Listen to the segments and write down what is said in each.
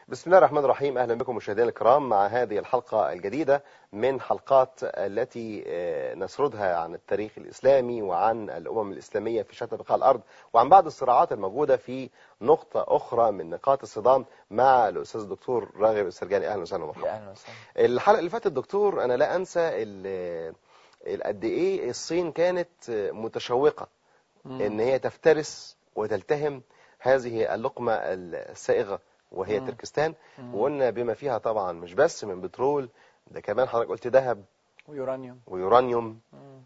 بسم الله الرحمن الرحيم أهلا بكم مشاهدينا الكرام مع هذه الحلقة الجديدة من حلقات التي نسردها عن التاريخ الإسلامي وعن الأمم الإسلامية في شتى بقاع الأرض وعن بعض الصراعات الموجودة في نقطة أخرى من نقاط الصدام مع الأستاذ الدكتور راغب السرجاني أهلا وسهلا ومرحبا أهلا وسهلا الحلقة اللي فاتت دكتور أنا لا أنسى قد إيه الصين كانت متشوقة إن هي تفترس وتلتهم هذه اللقمة السائغة وهي مم. تركستان مم. وقلنا بما فيها طبعا مش بس من بترول ده كمان حضرتك قلت ذهب ويورانيوم ويورانيوم مم.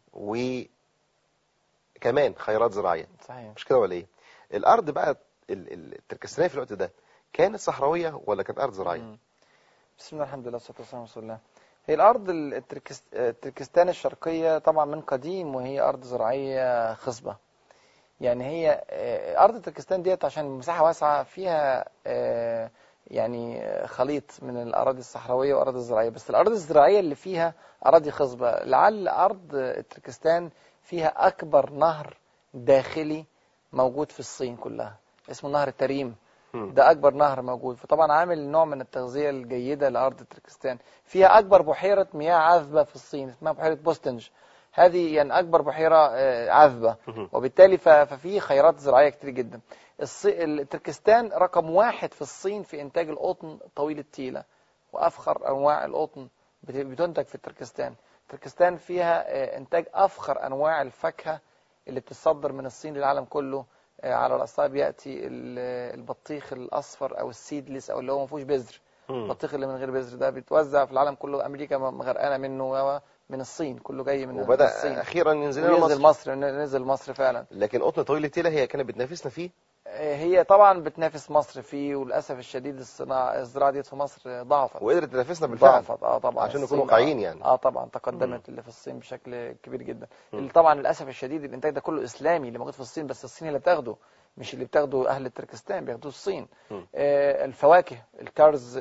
وكمان خيرات زراعية صحيح مش كده ولا ايه الارض بقى ال- ال- التركستانية في الوقت ده كانت صحراوية ولا كانت ارض زراعية مم. بسم الله الحمد لله والصلاة والسلام على رسول الله هي الأرض ال- التركست... التركستان الشرقية طبعا من قديم وهي أرض زراعية خصبة يعني هي آه، أرض تركستان ديت عشان مساحة واسعة فيها آه، يعني آه، خليط من الأراضي الصحراوية وأراضي الزراعية بس الأراضي الزراعية اللي فيها أراضي خصبة لعل أرض تركستان فيها أكبر نهر داخلي موجود في الصين كلها اسمه نهر تريم مم. ده اكبر نهر موجود فطبعا عامل نوع من التغذيه الجيده لارض تركستان فيها اكبر بحيره مياه عذبه في الصين اسمها بحيره بوستنج هذه يعني اكبر بحيره آه، عذبه مم. وبالتالي ف- ففي خيرات زراعيه كتير جدا الص- ال- تركستان رقم واحد في الصين في انتاج القطن طويل التيله وافخر انواع القطن بت- بتنتج في تركستان تركستان فيها آه، انتاج افخر انواع الفاكهه اللي بتصدر من الصين للعالم كله آه، على رأسها بيأتي ال- البطيخ الأصفر أو السيدلس أو اللي هو ما فيهوش بذر مم. البطيخ اللي من غير بذر ده بيتوزع في العالم كله أمريكا م- غرقانة منه و- من الصين كله جاي من من وبدأ الصين اخيرا ينزل لنا وينزل مصر مصر نزل مصر فعلا لكن قطن طويل التيلة هي كانت بتنافسنا فيه آه، هي طبعا بتنافس مصر فيه وللأسف الشديد الصناعة الزراعة ديت في مصر ضعفت وقدرت تنافسنا بالفعل ضعفت اه طبعا عشان الصين، نكون واقعيين آه. يعني. اه طبعا تقدمت اللي في الصين بشكل كبير جدا مم. اللي طبعا للاسف الشديد الانتاج ده كله اسلامي اللي موجود في الصين بس الصين اللي بتاخده مش اللي بتاخده اهل تركستان بياخدوه الصين مم. آه الفواكه الكارز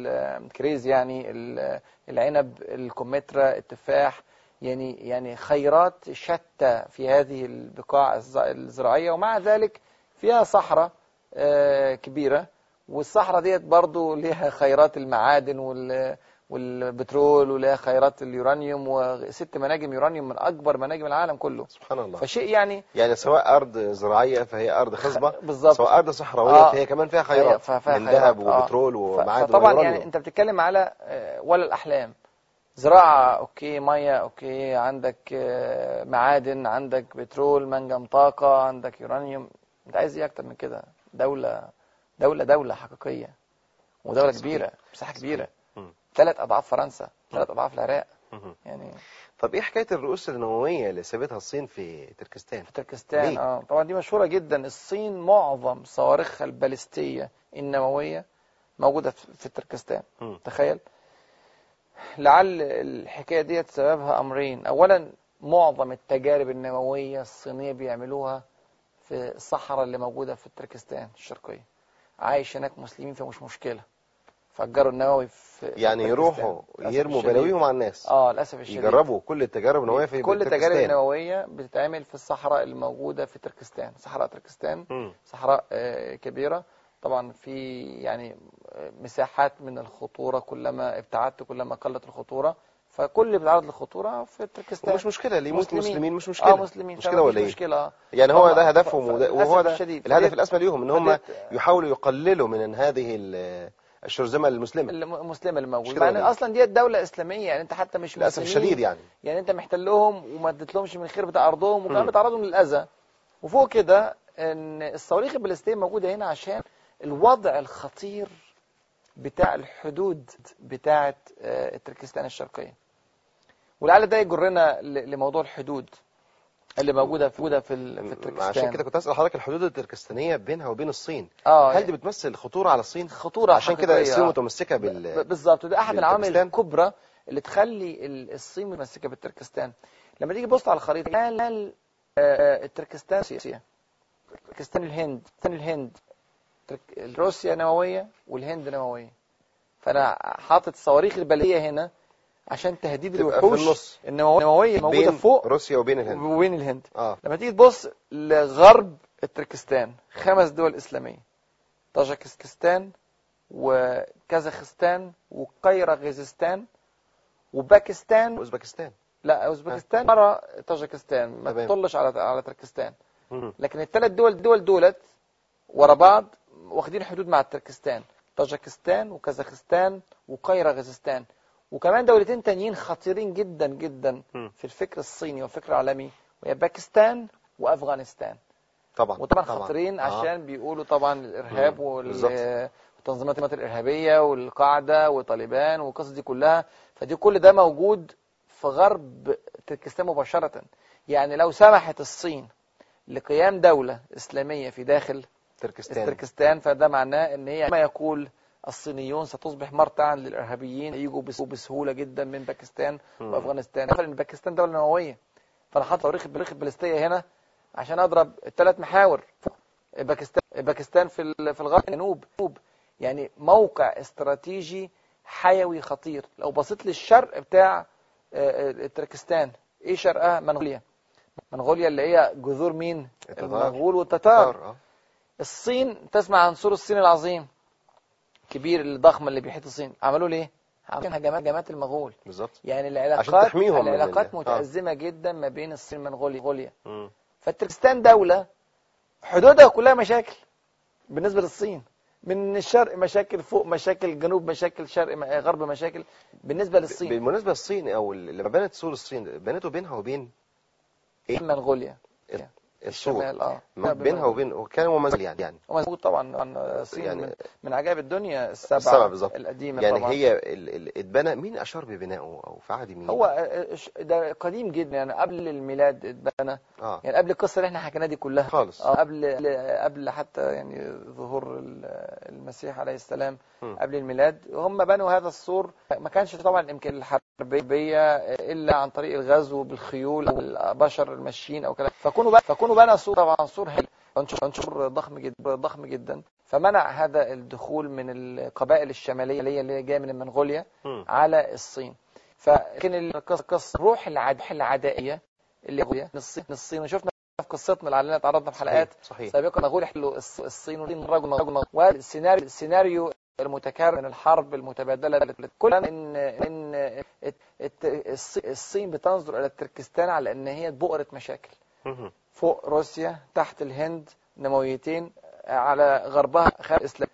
الكريز يعني ال- العنب الكمثرى التفاح يعني يعني خيرات شتى في هذه البقاع الز- الزراعيه ومع ذلك فيها صحراء آه، كبيره والصحراء ديت برضو ليها خيرات المعادن وال والبترول ولها خيرات اليورانيوم وست مناجم يورانيوم من اكبر مناجم العالم كله سبحان الله فشيء يعني يعني سواء ارض زراعيه فهي ارض خصبه بالظبط سواء ارض صحراويه آه. فهي كمان فيها خيرات فيها- فيها من خيرات، ذهب آه. وبترول ف- ومعادن فطبعا ويورانيوم. يعني انت بتتكلم على آه، ولا الاحلام زراعه اوكي ميه اوكي عندك آه، معادن عندك بترول منجم طاقه عندك يورانيوم انت عايز ايه اكتر من كده دوله دوله دوله حقيقيه ودوله صحيح. كبيره مساحه كبيره مم. ثلاث اضعاف فرنسا ثلاث اضعاف العراق مهم. يعني طب ايه حكايه الرؤوس النوويه اللي سابتها الصين في تركستان في تركستان ليه؟ اه طبعا دي مشهوره جدا الصين معظم صواريخها البالستيه النوويه موجوده في في تركستان مم. تخيل لعل الحكايه ديت سببها امرين اولا معظم التجارب النوويه الصينيه بيعملوها في الصحراء اللي موجوده في تركستان الشرقيه عايش هناك مسلمين فمش مشكله فجروا النووي في في يعني تركستان. يروحوا للأسف يرموا الشديد. بلاويهم على الناس اه للاسف الشديد يجربوا كل التجارب النوويه في كل التجارب تركستان. النوويه بتتعمل في الصحراء الموجوده في تركستان صحراء تركستان مم. صحراء آه، كبيره طبعا في يعني آه، مساحات من الخطوره كلما ابتعدت كلما قلت الخطوره فكل اللي بيتعرض للخطوره في تركستان ومش مشكله اللي يموت مسلمين. مسلمين مش مشكله اه مسلمين مشكله ولا ايه مشكله آه. يعني هو طبعا. ده ف- هدفهم ف- وده- للأسف وهو ده الشديد. الهدف فديت- الاسمى ليهم ان هم فديت- يحاولوا يقللوا من هذه ال- الشرذمه المسلمه المسلمه اللي مش موجوده كده مع ولا ان إيه؟ اصلا ديت دوله اسلاميه يعني انت حتى مش للاسف مسلمين. الشديد يعني يعني انت محتلهم وما اديتلهمش من الخير بتاع ارضهم وكمان مم. بتعرضهم للاذى وفوق كده ان الصواريخ البالستيه موجوده هنا عشان الوضع الخطير بتاع الحدود بتاعه آه، تركستان الشرقيه ولعل ده يجرنا ل- لموضوع الحدود اللي موجوده في موجوده في ال- في تركستان عشان كده كنت اسال حضرتك الحدود التركستانيه بينها وبين الصين اه هل دي بتمثل خطوره على الصين خطوره عشان كده حقيقية، الصين آه. متمسكه ب- بال بالظبط وده احد العوامل بالتركستان؟ الكبرى اللي تخلي ال- الصين متمسكه بالتركستان لما تيجي تبص على الخريطه هل هل، آه، آه، التركستان روسيا تركستان الهند تركستان الهند ترك- روسيا نوويه والهند نوويه فانا حاطط صواريخ البلديه هنا عشان تهديد تبقى في الوحوش النص. النوويه موجوده بين فوق روسيا وبين الهند وبين الهند اه لما تيجي تبص لغرب التركستان خمس دول اسلاميه طاجكستان وكازاخستان وقيرغيزستان وباكستان اوزبكستان لا اوزبكستان ورا طاجكستان ما تمام. تطلش على على تركستان مم. لكن الثلاث دول دول دولت ورا بعض واخدين حدود مع تركستان طاجكستان وكازاخستان وقيرغيزستان وكمان دولتين تانيين خطيرين جدا جدا مم. في الفكر الصيني والفكر العالمي وهي باكستان وافغانستان طبعا وطبعا خطيرين آه. عشان بيقولوا طبعا الارهاب مم. وال- بالظبط. والتنظيمات الارهابيه والقاعده وطالبان والقصص دي كلها فدي كل ده موجود في غرب تركستان مباشره يعني لو سمحت الصين لقيام دوله اسلاميه في داخل تركستان تركستان فده معناه ان هي كما يقول الصينيون ستصبح مرتعا للارهابيين يجوا بس- بسهوله جدا من باكستان مم. وافغانستان عارف ان باكستان دوله نوويه فانا حاطط صواريخ بريخ باليستيه هنا عشان اضرب الثلاث محاور باكستان باكستان في ال- في الغرب الجنوب جنوب. يعني موقع استراتيجي حيوي خطير لو بصيت للشرق بتاع آه، آه، تركستان ايه شرقها منغوليا منغوليا اللي هي جذور مين التتار. المغول والتتار آه. الصين تسمع عن سور الصين العظيم كبير الضخم اللي بيحيط الصين عملوا ليه عملوا هجمات هجمات المغول بالظبط يعني عشان العلاقات تحميهم من العلاقات ال- آه. متأزمة جدا ما بين الصين ومنغوليا منغوليا. مم. فتركستان دولة حدودها كلها مشاكل بالنسبة للصين من الشرق مشاكل فوق مشاكل جنوب مشاكل شرق م- غرب مشاكل بالنسبة للصين بالمناسبه الصين او ال- لما بنت سور الصين بنته بينها وبين إيه؟ منغوليا السور الشمال اه ما بينها وبين وكان هو مازال يعني يعني وموجود طبعا طبعاً الصين يعني- من, من عجائب الدنيا السبعة السبعة بالظبط. القديمة يعني طبعا هي ال- ال- اتبنى مين اشار ببنائه او في عهد مين هو آه، ش- ده قديم جدا يعني قبل الميلاد اتبنى اه يعني قبل القصه اللي احنا حكيناها دي كلها خالص. اه قبل قبل حتى يعني ظهور ال- المسيح عليه السلام مم. قبل الميلاد هم بنوا هذا السور ما كانش طبعا الامكان الحربيه الا عن طريق الغزو بالخيول او البشر الماشيين او كده فكونوا بقى فكونوا بنى سور طبعا سور هل عنصر ضخم جدا ضخم جدا فمنع هذا الدخول من القبائل الشماليه اللي هي جايه من منغوليا مم. على الصين فكان القصه الروح العد- العدائيه اللي هي الصين الصين وشفنا في قصتنا اللي علينا تعرضنا في حلقات صحيح سابقا مغول يحلوا الص- الصين والصين رجل رجل والسيناريو السيناريو المتكرر من الحرب المتبادله كل ان ان الت- الت- الص- الصين بتنظر الى تركستان على ان هي بؤره مشاكل مم. فوق روسيا تحت الهند نمويتين على غربها خارج الاسلام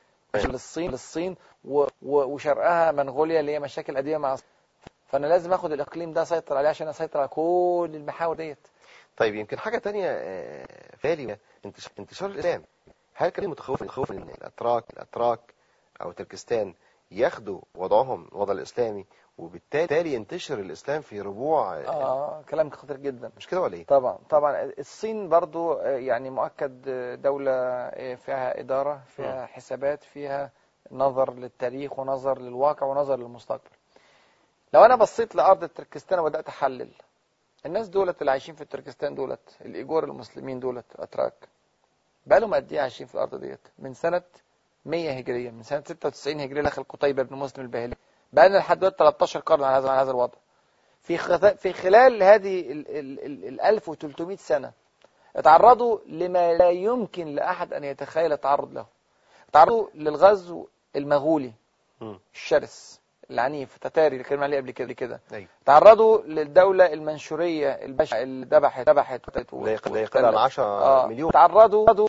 للصين للصين و- و- وشرقها منغوليا اللي هي مشاكل قديمه مع الصين. فانا لازم اخد الاقليم ده اسيطر عليه عشان اسيطر على كل المحاور ديت طيب يمكن حاجه تانية آه، في بالي انتش- انتشار الاسلام هل كان متخوف متخوف ان الاتراك الاتراك او تركستان ياخدوا وضعهم الوضع الاسلامي وبالتالي ينتشر الاسلام في ربوع آه، اه كلام خطير جدا مش كده ولا ايه؟ طبعا طبعا الصين برضو آه، يعني مؤكد آه، دولة آه، فيها إدارة فيها حسابات فيها نظر للتاريخ ونظر للواقع ونظر للمستقبل لو أنا بصيت لأرض تركستان وبدأت أحلل الناس دولت اللي عايشين في تركستان دولت الإيجور المسلمين دولت أتراك بقالهم قد إيه عايشين في الأرض ديت من سنة 100 هجرية من سنة 96 هجرية دخل قتيبة بن مسلم الباهلي بقالنا لحد دلوقتي 13 قرن على هذا على هذا الوضع في خذ- في خلال هذه ال ال- ال- ال 1300 سنة اتعرضوا لما لا يمكن لأحد أن يتخيل التعرض له تعرضوا للغزو المغولي مم. الشرس العنيف التتاري اللي اتكلمنا عليه قبل كده قبل كده ايوه تعرضوا للدولة المنشورية البشعة اللي ذبحت ذبحت لا يق- لا يقل عن 10 آه. مليون تعرضوا تعرضوا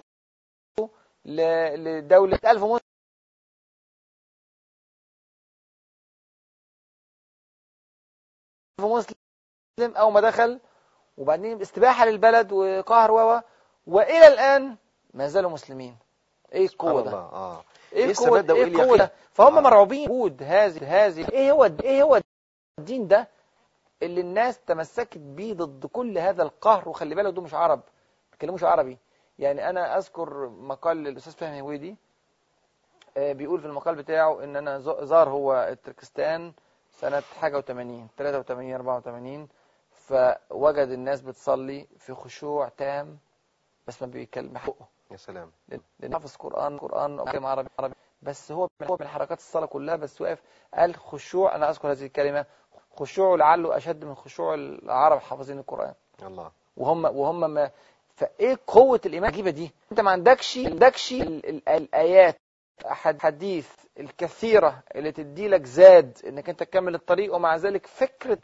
ل- لدولة ألف مسلم مسلم أول ما دخل وبعدين استباحة للبلد وقهر و وإلى الآن ما زالوا مسلمين إيه سبحان القوة الله ده؟ اه ايه إيه القوة الثبات ده ايه وإيه القوة اليقين؟ ده فهم آه. مرعوبين وجود هذه هذه ايه هو ايه هو الدين ده اللي الناس تمسكت بيه ضد كل هذا القهر وخلي بالك دول مش عرب ما بيتكلموش عربي يعني انا اذكر مقال للاستاذ فهمي هويدي آه، بيقول في المقال بتاعه ان انا ز- زار هو تركستان سنة حاجة و80 83 84 فوجد الناس بتصلي في خشوع تام بس ما بيتكلم حقه يا سلام لأن حافظ قرآن قرآن أو كلمة عربي عربي بس هو من هو من حركات الصلاة كلها بس واقف قال خشوع أنا أذكر هذه الكلمة خشوع لعله أشد من خشوع العرب حافظين القرآن الله وهم وهم ما فايه قوه الايمان العجيبه دي انت ما عندكش ما عندكش ال- ال- الايات الحديث الكثيرة اللي تدي لك زاد انك انت تكمل الطريق ومع ذلك فكرة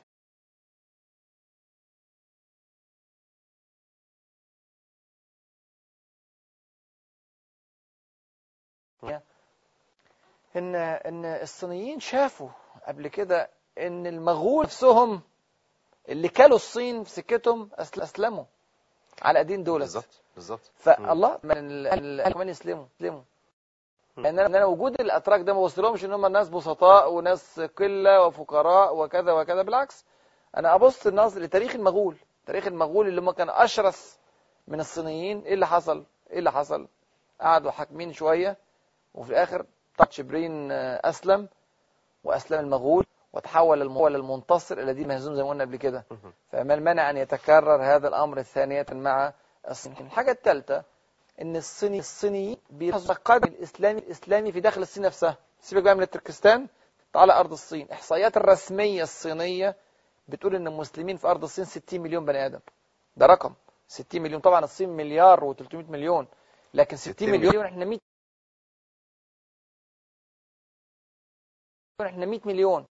ان ان الصينيين شافوا قبل كده ان المغول نفسهم اللي كلوا الصين في سكتهم أسل- اسلموا على ايدين دول بالظبط بالظبط فالله من ال- ال- كمان يسلموا يسلموا لان انا أنا وجود الاتراك ده ما وصلهمش ان هم ناس بسطاء وناس قله وفقراء وكذا وكذا بالعكس انا ابص النظر لتاريخ المغول تاريخ المغول اللي هم كانوا اشرس من الصينيين ايه اللي حصل ايه اللي حصل قعدوا حاكمين شويه وفي الاخر تاتشبرين آه، اسلم واسلم المغول وتحول المغول المنتصر الى دين مهزوم زي ما قلنا قبل كده مهم. فما المانع ان يتكرر هذا الامر ثانيه مع الصين الحاجه الثالثه ان الصيني الصينيين بيتقدم الاسلامي الاسلامي في داخل الصين نفسها سيبك بقى من تركستان تعال ارض الصين احصائيات الرسميه الصينيه بتقول ان المسلمين في ارض الصين 60 مليون بني ادم ده رقم 60 مليون طبعا الصين مليار و300 مليون لكن 60 60 مليون احنا 100 احنا 100 مليون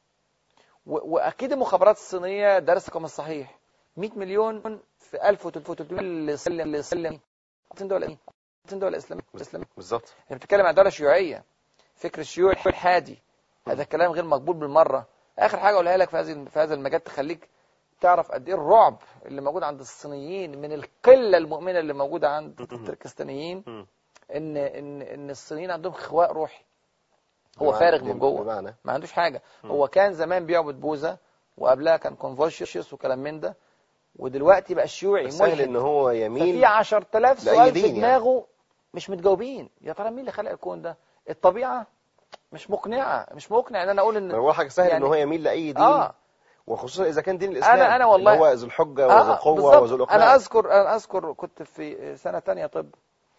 و- واكيد المخابرات الصينيه دارسه الرقم الصحيح 100 مليون في 1300 اللي سلم اللي سلم الصين دوله ايه؟ الصين دوله اسلاميه اسلاميه بالظبط احنا بنتكلم عن دوله شيوعيه فكر الشيوعي الحادي هذا كلام غير مقبول بالمره اخر حاجه اقولها لك في هذه في هذا المجال تخليك تعرف قد ايه الرعب اللي موجود عند الصينيين من القله المؤمنه اللي موجوده عند التركستانيين مم. ان ان ان الصينيين عندهم خواء روحي هو بمعنى- فارغ من جوه بمعنى ما عندوش حاجه مم. هو كان زمان بيعبد بوذا وقبلها كان كونفوشيوس وكلام من ده ودلوقتي بقى شيوعي سهل ملحد ان هو ففي يميل 10000 لأي سؤال دين في يعني. دماغه مش متجاوبين يا ترى مين اللي خلق الكون ده الطبيعه مش مقنعه مش مقنع ان انا اقول ما ان هو حاجه سهل يعني- ان هو يميل لاي دين اه وخصوصا اذا كان دين الاسلام أنا- أنا والله- اللي هو ذو الحجه وذو آه القوه بالظبط. وذو الاقناع انا اذكر انا اذكر كنت في سنه تانية طب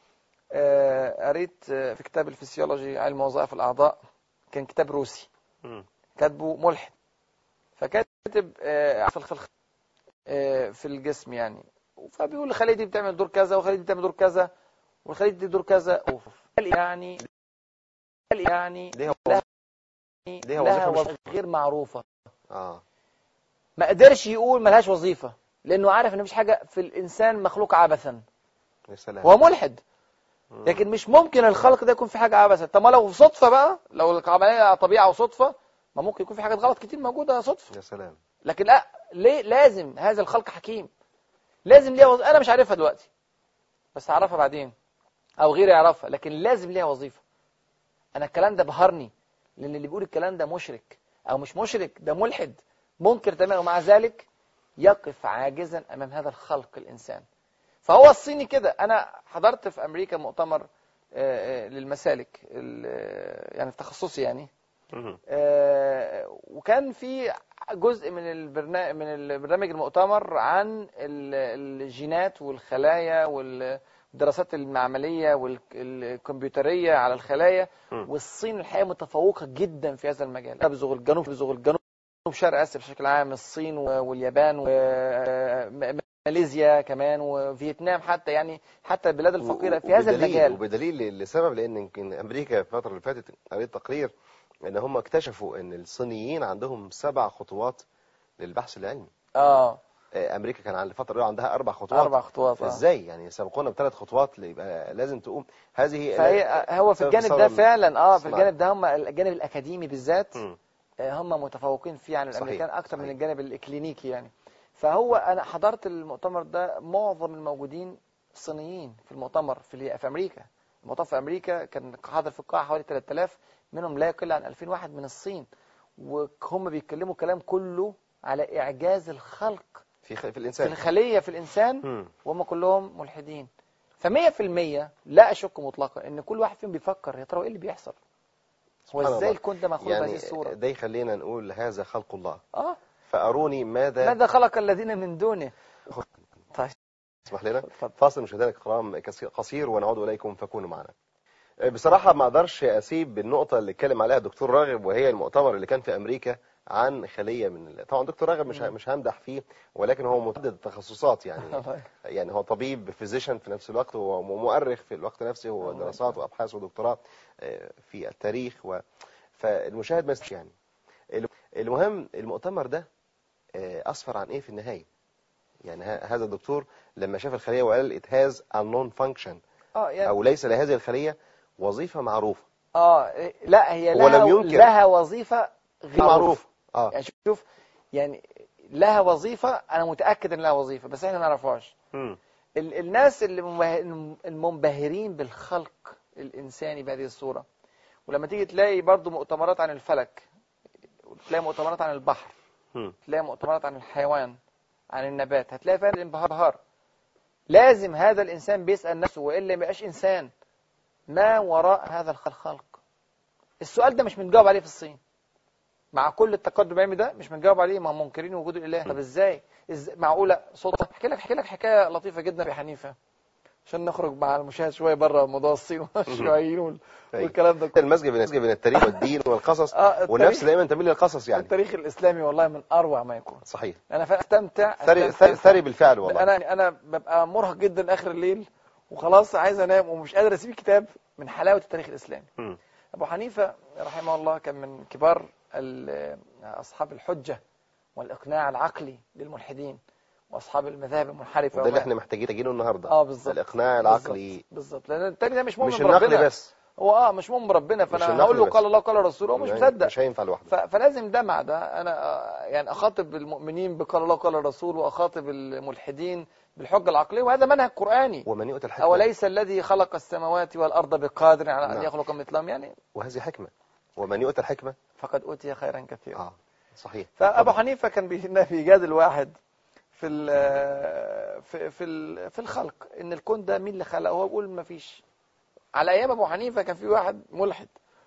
آه، قريت آه، في كتاب الفسيولوجي علم وظائف الاعضاء كان كتاب روسي مم. كاتبه ملحد فكاتب آه، في الخلق آه، في الجسم يعني فبيقول الخليه دي بتعمل دور كذا والخليه دي بتعمل دور كذا والخليه دي دور كذا أوف. قال يعني قال يعني ليها لها ليها لها وظيفة مش- وظيفة غير معروفة اه ما قدرش يقول ملهاش وظيفة لأنه عارف إن مفيش حاجة في الإنسان مخلوق عبثا يا سلام هو ملحد مم. لكن مش ممكن الخلق ده يكون في حاجة عبثا طب ما لو صدفة بقى لو العملية طبيعة وصدفة ما ممكن يكون في حاجات غلط كتير موجودة صدفة يا سلام لكن لا ليه لازم هذا الخلق حكيم لازم ليها وظيفة أنا مش عارفها دلوقتي بس هعرفها بعدين أو غيري يعرفها لكن لازم ليها وظيفة أنا الكلام ده بهرني لأن اللي بيقول الكلام ده مشرك أو مش مشرك ده ملحد منكر تماما ومع ذلك يقف عاجزا أمام هذا الخلق الإنسان فهو الصيني كده أنا حضرت في أمريكا مؤتمر آه، آه، للمسالك ال- آه، يعني في تخصصي يعني مم. آه، وكان في جزء من البرنامج من البرنامج المؤتمر عن ال- الجينات والخلايا والدراسات المعمليه والكمبيوتريه على الخلايا مم. والصين الحقيقه متفوقه جدا في هذا المجال تبزغ الجنوب تبزغ الجنوب شرق اسيا بشكل عام الصين و- واليابان وماليزيا كمان وفيتنام حتى يعني حتى البلاد الفقيره في هذا وبدليل- المجال وبدليل لسبب لان يمكن امريكا الفتره اللي فاتت قريت تقرير ان هم اكتشفوا ان الصينيين عندهم سبع خطوات للبحث العلمي اه آه، امريكا كان على الفتره دي عندها اربع خطوات اربع خطوات آه. فازاي يعني سبقونا بثلاث خطوات اللي يبقى لازم تقوم هذه فهي هو في سبب الجانب الثورة ده فعلا اه في الصناعية. الجانب ده هم الجانب الاكاديمي بالذات مم. آه، هم متفوقين فيه عن صحيح، الامريكان اكتر من صحيح. الجانب الاكلينيكي يعني فهو انا حضرت المؤتمر ده معظم الموجودين صينيين في المؤتمر في ال- في امريكا المؤتمر في امريكا كان حاضر في القاعه حوالي 3000 منهم لا يقل عن 2000 واحد من الصين وهم بيتكلموا كلام كله على اعجاز الخلق في خ- في في الانسان الخليه في الانسان مم. وهم كلهم ملحدين فمية في المية لا أشك مطلقا إن كل واحد فيهم بيفكر يا ترى إيه اللي بيحصل هو سبحان إزاي الله. الكون ده مخلوق يعني بهذه الصورة ده يخلينا نقول هذا خلق الله آه فاروني ماذا ماذا خلق الذين من دونه طيب اسمح لنا اتفضل فاصل مشاهدينا الكرام كثير- قصير ونعود اليكم فكونوا معنا بصراحه ما اقدرش اسيب النقطه اللي اتكلم عليها الدكتور راغب وهي المؤتمر اللي كان في امريكا عن خليه من ال- طبعا دكتور راغب مش ه- مم. مش همدح فيه ولكن هو متعدد التخصصات يعني يعني هو طبيب فيزيشن في نفس الوقت هو مؤرخ في الوقت نفسه هو الله دراسات يكرمك. وابحاث ودكتوراه آه، في التاريخ و فالمشاهد ما يسمعش يعني الم- المهم المؤتمر ده آه، اسفر عن ايه في النهايه يعني ه- هذا الدكتور لما شاف الخليه وقال it has a non function اه يعني او ليس لهذه الخليه وظيفه معروفه اه إيه، لا هي هو لها لم ينكر. لها وظيفه غير معروفه معروف اه يعني شوف يعني لها وظيفه انا متاكد ان لها وظيفه بس احنا ما نعرفهاش مم. ال- الناس اللي منبه- المنبهرين بالخلق الانساني بهذه الصوره ولما تيجي تلاقي برضو مؤتمرات عن الفلك تلاقي مؤتمرات عن البحر مم. تلاقي مؤتمرات عن الحيوان عن النبات هتلاقي فعلا الانبهار لازم هذا الانسان بيسال نفسه والا ما يبقاش انسان ما وراء هذا الخلق السؤال ده مش بنجاوب عليه في الصين مع كل التقدم العلمي ده مش بنجاوب عليه ما هم منكرين وجود الاله طب ازاي إز... معقوله صوت احكي لك احكي لك حكايه لطيفه جدا في حنيفه عشان نخرج مع المشاهد شويه بره موضوع الصين والشيوعيين وال- أيوة. والكلام ده كله المسجد بين بين التاريخ والدين والقصص اه التاريخ والنفس دايما تميل للقصص يعني التاريخ الاسلامي والله من اروع ما يكون صحيح انا فعلا استمتع ثري أستمتع- ثري- ثري بالفعل والله انا انا ببقى مرهق جدا اخر الليل وخلاص عايز انام ومش قادر اسيب الكتاب من حلاوه التاريخ الاسلامي مم. ابو حنيفه رحمه الله كان من كبار ال- اصحاب الحجه والاقناع العقلي للملحدين واصحاب المذاهب المنحرفه وده اللي وما- احنا محتاجين محتاجينه النهارده اه بالظبط الاقناع العقلي بالظبط, بالظبط لان التاني ده مش مؤمن مش بربنا النقل بس هو اه مش مؤمن بربنا مش فانا النقل هقول له بس. قال الله قال رسوله هو مش مصدق مش هينفع لوحده ف- فلازم ده مع ده انا آه، يعني اخاطب المؤمنين بقال الله قال الرسول واخاطب الملحدين بالحجه العقليه وهذا منهج قراني ومن يؤتى الحكمه اوليس الذي خلق السماوات والارض بقادر على ان نعم. يخلق مثلهم يعني وهذه حكمه ومن يؤتى الحكمه فقد اوتي خيرا كثيرا اه صحيح فابو حنيفه كان بي- بيجادل واحد في ال في في ال- في الخلق ان الكون ده مين اللي خلقه هو بيقول ما فيش على ايام ابو حنيفه كان في واحد ملحد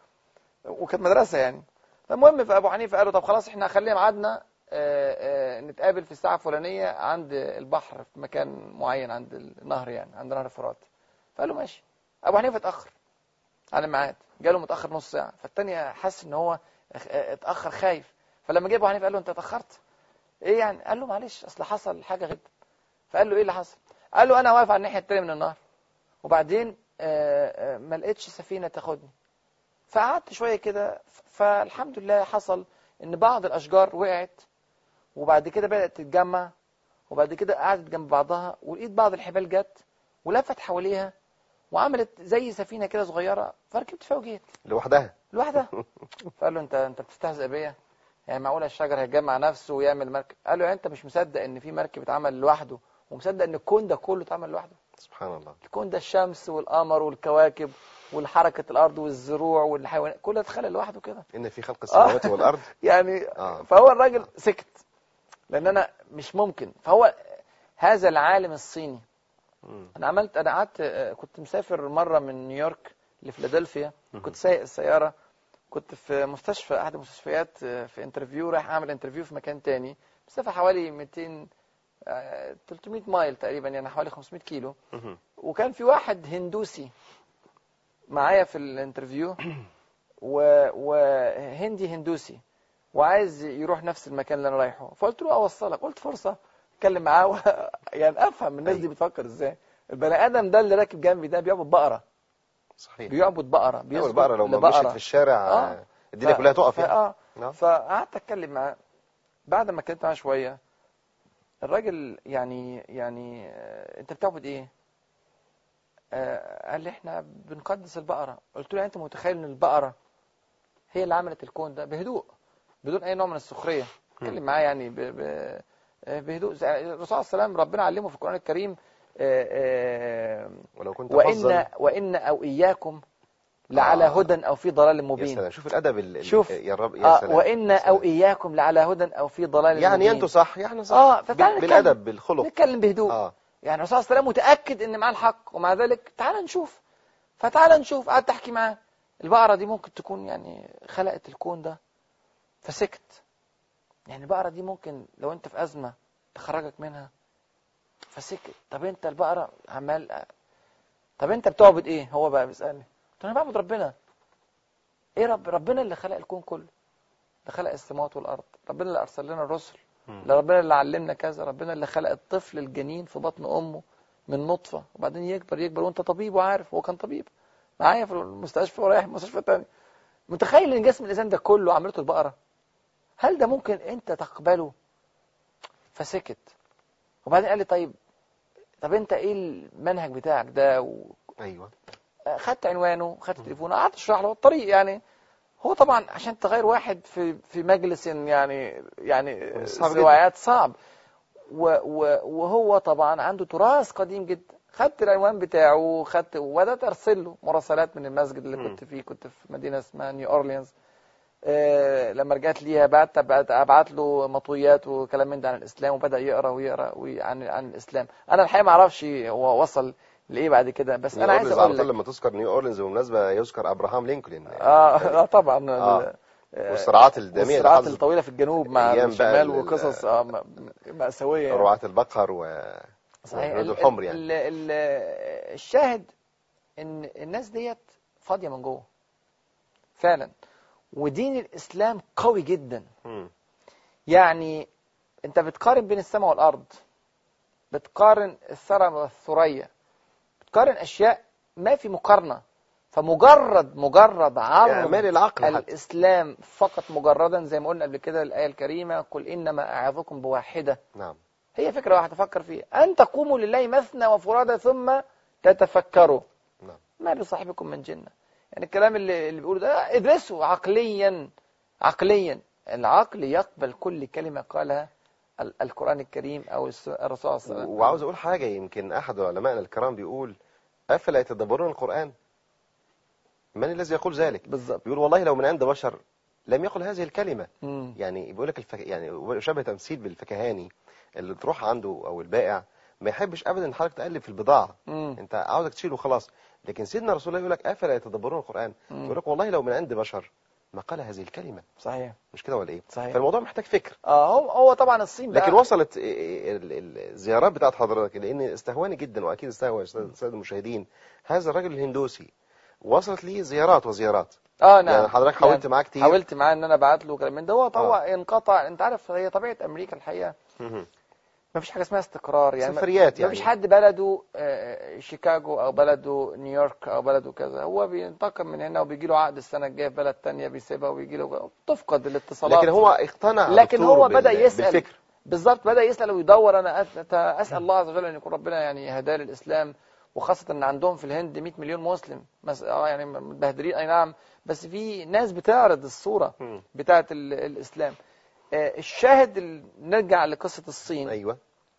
وكانت مدرسه يعني فالمهم فابو حنيفه قال له طب خلاص احنا هنخليها ميعادنا آه، آه، نتقابل في الساعه الفلانيه عند البحر في مكان معين عند النهر يعني عند نهر الفرات فقال له ماشي ابو حنيفه اتاخر على الميعاد جاله متاخر نص ساعه فالتاني حس ان هو اخ- اتاخر خايف فلما جه ابو حنيفه قال له انت اتاخرت ايه يعني قال له معلش اصل حصل حاجه غدا فقال له ايه اللي حصل قال له انا واقف على الناحيه التانيه من النهر وبعدين آه، آه، ما لقيتش سفينه تاخدني فقعدت شويه كده ف- فالحمد لله حصل ان بعض الاشجار وقعت وبعد كده بدات تتجمع وبعد كده قعدت جنب بعضها ولقيت بعض الحبال جت ولفت حواليها وعملت زي سفينه كده صغيره فركبت فيها وجيت لوحدها لوحدها فقال له انت انت بتستهزئ بيا يعني معقوله الشجر هيجمع نفسه ويعمل مركب قال له يعني انت مش مصدق ان في مركب اتعمل لوحده ومصدق ان الكون ده كله اتعمل لوحده سبحان الله الكون ده الشمس والقمر والكواكب والحركه الارض والزروع والحيوانات كله اتخلق لوحده كده ان في خلق السماوات والارض يعني آه. فهو الراجل سكت لان انا مش ممكن فهو هذا العالم الصيني مم. انا عملت انا قعدت آه، كنت مسافر مره من نيويورك لفيلادلفيا مهم. كنت سايق السياره كنت في مستشفى احد المستشفيات آه، في انترفيو رايح اعمل انترفيو في مكان تاني مسافه حوالي 200 آه، 300 مايل تقريبا يعني حوالي 500 كيلو مهم. وكان في واحد هندوسي معايا في الانترفيو و- وهندي هندوسي وعايز يروح نفس المكان اللي انا رايحه فقلت له اوصلك قلت فرصه اتكلم معاه و... يعني افهم الناس دي أيوة. بتفكر ازاي البني ادم ده اللي راكب جنبي ده بيعبد بقره صحيح بيعبد بقره أول بيسجد البقرة لو ما لبقرة. مشيت في الشارع آه. آه. الدنيا كلها تقف ف... يعني اه نعم. فقعدت اتكلم معاه بعد ما اتكلمت معاه شويه الراجل يعني يعني آه، انت بتعبد ايه؟ آه، قال لي احنا بنقدس البقره قلت له يعني انت متخيل ان البقره هي اللي عملت الكون ده بهدوء بدون اي نوع من السخريه اتكلم معاه يعني ب... ب... آه، بهدوء زي- الرسول صلى الله عليه وسلم ربنا علمه في القران الكريم آه، آه، ولو كنت وان فظا وان او اياكم لعلى آه. هدى او في ضلال يا مبين سلام شوف الادب ال... ال- شوف. يا رب يا آه سلام وان يا او سلام. اياكم لعلى هدى او في ضلال يعني مبين انتوا صح يعني صح اه بال- فتعال نتكلم. بالادب بالخلق نتكلم بهدوء اه يعني الرسول صلى الله عليه وسلم متاكد ان معاه الحق ومع ذلك تعال نشوف فتعال نشوف قعدت احكي معاه البقره دي ممكن تكون يعني خلقت الكون ده فسكت يعني البقره دي ممكن لو انت في ازمه تخرجك منها فسكت طب انت البقره عمال طب انت بتعبد ايه هو بقى بيسالني قلت له انا بعبد ربنا ايه رب ربنا اللي خلق الكون كله ده خلق السماوات والارض ربنا اللي ارسل لنا الرسل مم. ده ربنا اللي علمنا كذا ربنا اللي خلق الطفل الجنين في بطن امه من نطفه وبعدين يكبر يكبر وانت طبيب وعارف هو كان طبيب معايا في المستشفى ورايح مستشفى تاني متخيل ان جسم الانسان ده كله عملته البقره هل ده ممكن انت تقبله فسكت وبعدين قال لي طيب طب انت ايه المنهج بتاعك ده و... ايوه خدت عنوانه خدت تليفونه قعدت اشرح له الطريق يعني هو طبعا عشان تغير واحد في في مجلس يعني يعني صعب جدا. سوايات صعب و و وهو طبعا عنده تراث قديم جدا خدت العنوان بتاعه خدت وبدات ارسل له مراسلات من المسجد اللي مم. كنت فيه كنت في مدينه اسمها نيو اورليانز آه لما رجعت ليها بعت بعت- ابعت له مطويات وكلام من ده عن الاسلام وبدا يقرا ويقرا وي- عن عن الاسلام انا الحقيقه ما اعرفش هو وصل لايه بعد كده بس نيو انا عايز أورلينز اقول على طول لك لما تذكر نيو اورلينز بالمناسبه يذكر ابراهام لينكولن اه اه طبعا آه. ال- آه، والصراعات الداميه اللي والصراعات حصلت الطويله في الجنوب مع أيام بقى الشمال ال- وقصص آه، م- مأساويه يعني. رعاة البقر و صحيح والهنود ال- الحمر يعني ال- ال- الشاهد ان الناس ديت فاضيه من جوه فعلا ودين الاسلام قوي جدا مم. يعني انت بتقارن بين السماء والارض بتقارن الثرى والثريا بتقارن اشياء ما في مقارنه فمجرد مجرد عرض اعمال العقل حتى الاسلام فقط مجردا زي ما قلنا قبل كده الايه الكريمه قل انما اعظكم بواحده نعم هي فكره واحده فكر فيها ان تقوموا لله مثنى وفرادى ثم تتفكروا نعم ما بصاحبكم من جنه يعني الكلام اللي اللي بيقوله ده ادرسه عقليا عقليا العقل يقبل كل كلمه قالها ال- القران الكريم او الس- الرسول صلى الله عليه وسلم وعاوز اقول حاجه يمكن احد علمائنا الكرام بيقول افلا يتدبرون القران من الذي يقول ذلك بالظبط بيقول والله لو من عند بشر لم يقل هذه الكلمه مم. يعني بيقول لك الفك... يعني شبه تمثيل بالفكهاني اللي تروح عنده او البائع ما يحبش ابدا ان حضرتك تقلب في البضاعه مم. انت عاوزك تشيله وخلاص لكن سيدنا رسول الله يقول لك افلا يتدبرون القران مم. يقول لك والله لو من عند بشر ما قال هذه الكلمه صحيح مش كده ولا ايه صحيح. فالموضوع محتاج فكر اه هو هو طبعا الصين بقى لكن وصلت ال- ال- الزيارات بتاعت حضرتك لان استهواني جدا واكيد استهوى الساده المشاهدين هذا الرجل الهندوسي وصلت لي زيارات وزيارات اه نعم يعني حضرتك حاولت معاه كتير حاولت معاه ان انا ابعت له كلام من ده هو طبعا انقطع انت عارف هي طبيعه امريكا الحقيقه مهم. ما فيش حاجه اسمها استقرار يعني ما- سفريات ما فيش يعني حد بلده آه، شيكاغو او بلده نيويورك او بلده كذا هو بينتقل من هنا وبيجي له عقد السنه الجايه في بلد تانية بيسيبها ويجي له تفقد الاتصالات لكن هو اقتنع لكن دكتور هو بال- بدا يسال بالفكر بالظبط بدا يسال ويدور انا أت- أت- اسال الله عز وجل ان يكون ربنا يعني هداه للاسلام وخاصه ان عندهم في الهند 100 مليون مسلم مس... اه يعني متبهدلين اي نعم بس في ناس بتعرض الصوره مم. بتاعه ال... الاسلام آه، الشاهد ال... نرجع لقصه الصين ايوه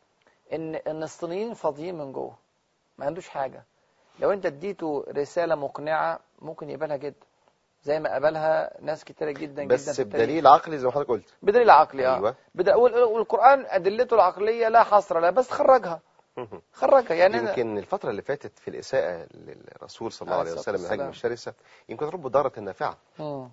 ان ان الصينيين فاضيين من جوه ما عندوش حاجه لو انت اديته رساله مقنعه ممكن يقبلها جدا زي ما قبلها ناس كتيره جدا جدا بس في التاريخ. بدليل عقلي زي ما حضرتك قلت بدليل عقلي اه ايوه بدا وال- والقران ادلته العقليه لا حصر لها بس خرجها مهم. خرجها يعني أنا يمكن الفترة اللي فاتت في الإساءة للرسول صلى الله عليه عليه الصلاة وسلم الهجمة والسلام. الشرسة يمكن رب ضارة نافعة مم.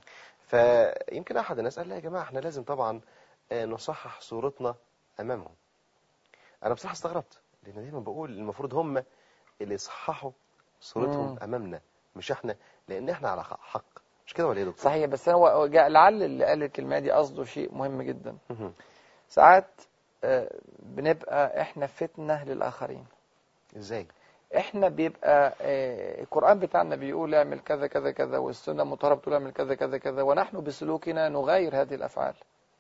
فيمكن أحد الناس قال لا يا جماعة احنا لازم طبعا آه، نصحح صورتنا أمامهم أنا بصراحة استغربت لأن دايما بقول المفروض هم اللي يصححوا صورتهم مم. أمامنا مش احنا لأن احنا على حق مش كده ولا ايه يا دكتور؟ صحيح بس هو هو جاء- لعل اللي قال الكلمه دي قصده شيء مهم جدا مهم. ساعات آه، بنبقى احنا فتنه للاخرين ازاي؟ احنا بيبقى آه، القرآن بتاعنا بيقول اعمل كذا كذا كذا والسنة المطهرة بتقول اعمل كذا كذا كذا ونحن بسلوكنا نغير هذه الأفعال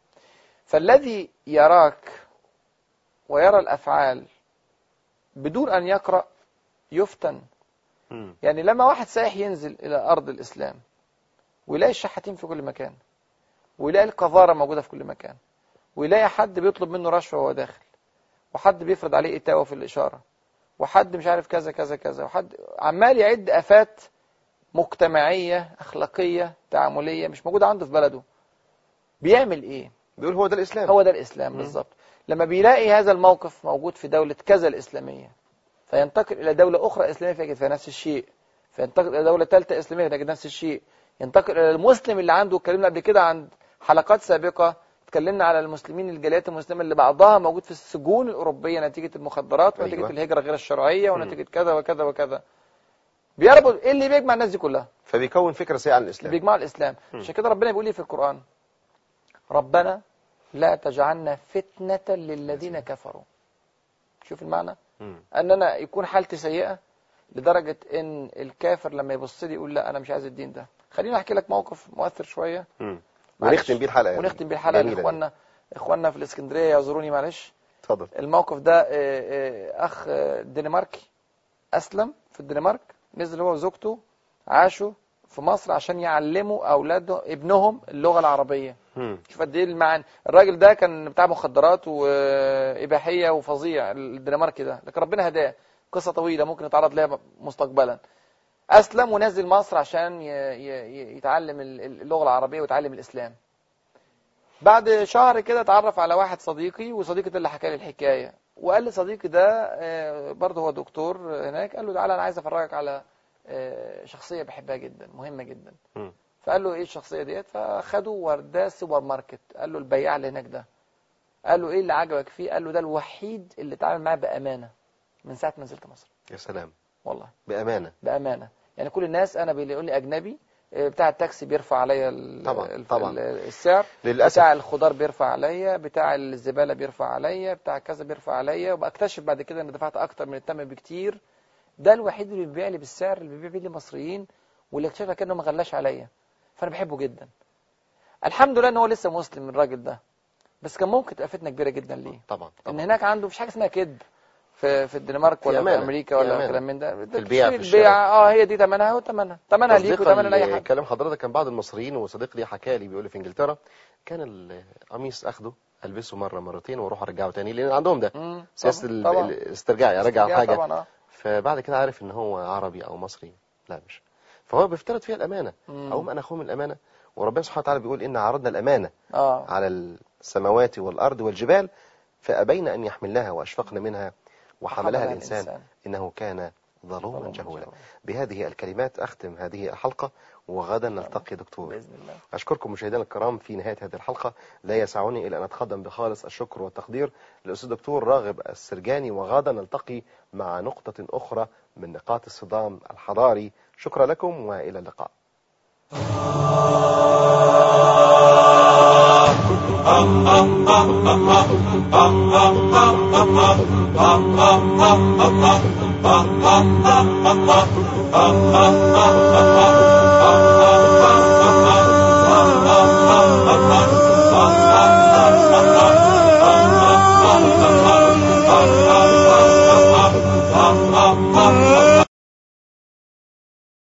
فالذي يراك ويرى الأفعال بدون أن يقرأ يفتن مم. يعني لما واحد سائح ينزل إلى أرض الإسلام ويلاقي الشحاتين في كل مكان ويلاقي القذارة موجودة في كل مكان ويلاقي حد بيطلب منه رشوة وهو داخل وحد بيفرض عليه إتاوة في الإشارة وحد مش عارف كذا كذا كذا وحد عمال يعد آفات مجتمعية أخلاقية تعاملية مش موجودة عنده في بلده بيعمل إيه؟ بيقول هو ده الإسلام هو ده الإسلام مم. بالظبط لما بيلاقي هذا الموقف موجود في دولة كذا الإسلامية فينتقل إلى دولة أخرى إسلامية فيجد فيها نفس الشيء فينتقل إلى دولة ثالثة إسلامية فيجد نفس الشيء ينتقل إلى المسلم اللي عنده اتكلمنا قبل كده عن حلقات سابقة اتكلمنا على المسلمين الجاليات المسلمة اللي بعضها موجود في السجون الأوروبية نتيجة المخدرات ونتيجة أيوة. الهجرة غير الشرعية ونتيجة كذا وكذا وكذا بيربط ايه اللي بيجمع الناس دي كلها فبيكون فكرة سيئة عن اللي الإسلام بيجمعوا الاسلام مم. عشان كده ربنا بيقول ايه في القرآن ربنا لا تجعلنا فتنة للذين كفروا شوف المعنى مم. ان انا يكون حالتي سيئة لدرجة ان الكافر لما يبص لي يقول لا انا مش عايز الدين ده خليني احكي لك موقف مؤثر شوية مم. معلش. ونختم بيه الحلقه ونختم بيه الحلقة جميلة دي. لاخواننا اخواننا في الاسكندرية يعذروني معلش اتفضل الموقف ده آه، آه، اخ آه، دنماركي اسلم في الدنمارك نزل هو وزوجته عاشوا في مصر عشان يعلموا اولاده ابنهم اللغه العربيه مم. شوف قد ايه المعنى الراجل ده كان بتاع مخدرات واباحيه وفظيع الدنماركي ده لكن ربنا هداه قصه طويله ممكن نتعرض لها مستقبلا اسلم ونزل مصر عشان ي- ي- يتعلم اللغه العربيه ويتعلم الاسلام بعد شهر كده اتعرف على واحد صديقي وصديقي ده اللي حكى لي الحكايه وقال لي صديقي ده آه، برضه هو دكتور هناك قال له تعالى انا عايز افرجك على آه، شخصيه بحبها جدا مهمه جدا مم. فقال له ايه الشخصيه ديت فخده ورداه سوبر ماركت قال له البياع اللي هناك ده قال له ايه اللي عجبك فيه قال له ده الوحيد اللي اتعامل معاه بامانه من ساعه ما نزلت مصر يا سلام والله بامانه بامانه يعني كل الناس انا بيقول لي اجنبي آه، بتاع التاكسي بيرفع عليا ال- طبعاً، الف- طبعاً. ال- السعر للاسف بتاع الخضار بيرفع عليا بتاع الزبالة بيرفع عليا بتاع كذا بيرفع عليا وبكتشف بعد كده ان دفعت اكتر من الثمن بكتير ده الوحيد اللي بيبيع لي بالسعر اللي بيبيع بيه للمصريين واللي اكتشف كانه ما غلاش عليا فانا بحبه جدا الحمد لله ان هو لسه مسلم الراجل ده بس كان ممكن تبقى فتنه كبيره جدا ليه طبعا ان طبعا هناك عنده مفيش حاجه اسمها كذب في في الدنمارك في ولا في أمانة، امريكا في ولا أمانة. كلام من ده في البيع في البيع الشراء. اه هي دي ثمنها وثمنها ثمنها ليك تصديقا وثمنها لاي حد لكلام حضرتك كان بعض المصريين وصديق لي حكى لي بيقول لي في انجلترا كان القميص اخده البسه مره مرتين واروح ارجعه تاني لان عندهم ده مم، سياسه طبعاً، ال- طبعاً. الاسترجاع يرجع استرجاع حاجه طبعا اه فبعد كده عارف ان هو عربي او مصري لا مش فهو بيفترض فيها الامانه مم. او من اخوه من الامانه وربنا سبحانه وتعالى بيقول ان عرضنا الامانه اه على السماوات والارض والجبال فابين ان يحملنها واشفقن منها وحملها الانسان انه كان ظلوما ظلوماً جهولا جهولا. بهذه الكلمات اختم هذه الحلقه وغدا نلتقي دكتور باذن الله أشكركم مشاهدينا الكرام في نهاية هذه الحلقة لا يسعني إلا أن أتقدم بخالص الشكر والتقدير للأستاذ دكتور راغب السرجاني وغدا نلتقي مع نقطة أخرى من نقاط الصدام الحضاري شكرا لكم وإلى اللقاء Ah